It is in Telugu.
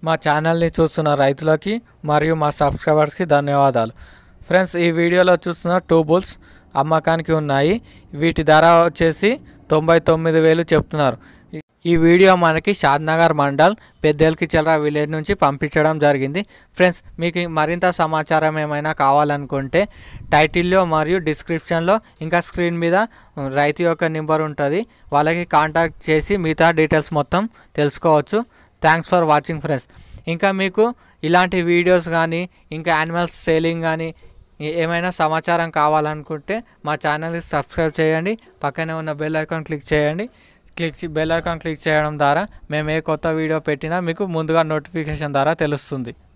మా ఛానల్ని చూస్తున్న రైతులకి మరియు మా సబ్స్క్రైబర్స్కి ధన్యవాదాలు ఫ్రెండ్స్ ఈ వీడియోలో చూస్తున్న టూ బుల్స్ అమ్మకానికి ఉన్నాయి వీటి ధర వచ్చేసి తొంభై తొమ్మిది వేలు చెప్తున్నారు ఈ- ఈ వీడియో మనకి షాద్నగర్ మండల్ పెద్దెల్కి చిల్లర విలేజ్ నుంచి పంపించడం జరిగింది ఫ్రెండ్స్ మీకు మరింత సమాచారం ఏమైనా కావాలనుకుంటే టైటిల్లో మరియు డిస్క్రిప్షన్లో ఇంకా స్క్రీన్ మీద రైతు యొక్క నెంబర్ ఉంటుంది వాళ్ళకి కాంటాక్ట్ చేసి మిగతా డీటెయిల్స్ మొత్తం తెలుసుకోవచ్చు థ్యాంక్స్ ఫర్ వాచింగ్ ఫ్రెండ్స్ ఇంకా మీకు ఇలాంటి వీడియోస్ కానీ ఇంకా యానిమల్స్ సేలింగ్ కానీ ఏ- ఏమైనా సమాచారం కావాలనుకుంటే మా ఛానల్ని సబ్స్క్రైబ్ చేయండి పక్కనే ఉన్న బెల్ ఐకాన్ క్లిక్ చేయండి క్లిక్ చే- బెల్ ఐకాన్ క్లిక్ చేయడం ద్వారా మేము ఏ కొత్త వీడియో పెట్టినా మీకు ముందుగా నోటిఫికేషన్ ద్వారా తెలుస్తుంది